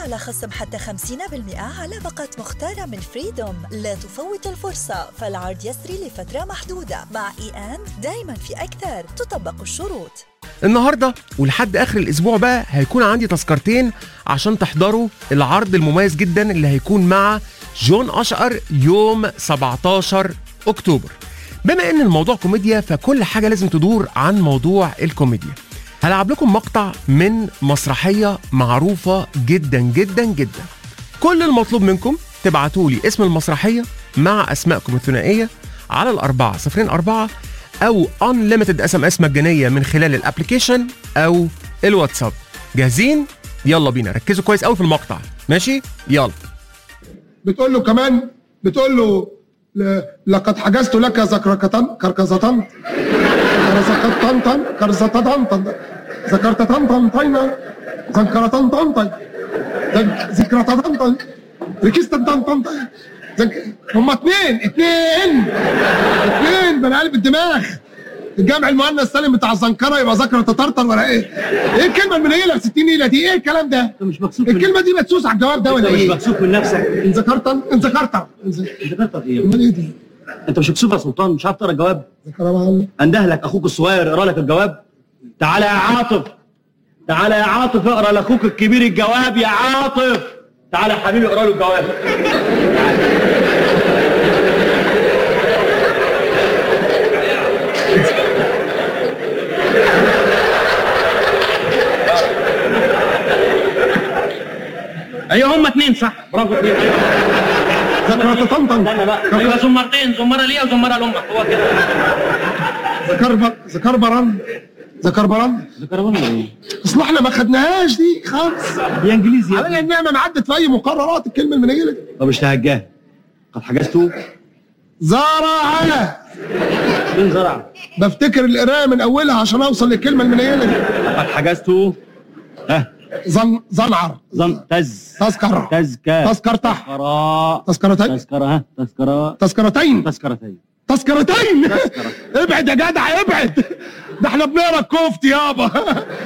على خصم حتى 50% على باقة مختارة من فريدوم لا تفوت الفرصة فالعرض يسري لفترة محدودة مع اي ان دايما في أكثر تطبق الشروط النهارده ولحد اخر الاسبوع بقى هيكون عندي تذكرتين عشان تحضروا العرض المميز جدا اللي هيكون مع جون اشقر يوم 17 اكتوبر بما ان الموضوع كوميديا فكل حاجه لازم تدور عن موضوع الكوميديا هلعب لكم مقطع من مسرحيه معروفه جدا جدا جدا كل المطلوب منكم تبعتوا لي اسم المسرحيه مع اسمائكم الثنائيه على الأربعة صفرين أربعة أو unlimited اس ام اس مجانية من خلال الابلكيشن أو الواتساب جاهزين؟ يلا بينا ركزوا كويس قوي في المقطع ماشي؟ يلا بتقول له كمان بتقول له ل- لقد حجزت لك زكركتن كركزتن كرزكتن كرزتن ذكرتتن طينا زنكرتن طن ذكرتن طن ركزتن طن طن هما اتنين اتنين اتنين من قلب الدماغ الجمع المؤنث سالم بتاع الزنكره يبقى ذكر تطرطر ولا ايه؟ ايه الكلمه المنيله ب 60 نيله دي؟ ايه الكلام ده؟ انت مش مكسوف من الكلمه دي مدسوس على الجواب ده انت ولا مش ايه؟ مكسوف من نفسك ان ذكرت ان ذكرت إن ذ- انت كتر ايه امال ايه دي؟ انت مش مكسوف يا سلطان مش عارف تقرا الجواب ذكر معلم انده لك اخوك الصغير يقرا لك الجواب تعالى يا عاطف تعالى يا عاطف اقرا لاخوك الكبير الجواب يا عاطف تعالى يا حبيبي اقرا له الجواب ايوه هم اتنين صح برافو اتنين ايوه ذكرت طنطن استنى بقى ايوه زمرتين زمره ليا وزمره لامك هو كده ذكر ب- ذكر برن ذكر برن ذكر ولا ايه؟ اصل احنا ما خدناهاش دي خالص هي انجليزي يا على ابني. انها ما عدت في اي مقررات الكلمه المنيله دي طب مش تهجاه قد حجزته زرع مين زرع؟ بفتكر القرايه من اولها عشان اوصل للكلمه المنيله دي قد حجزته ها زن زنعر زن تز تذكر تزكى تذكرتح تذكرة تذكرتين تذكرة ها تذكرة تذكرتين تذكرتين تذكرتين ابعد يا جدع ابعد ده احنا بنقرا الكفت يابا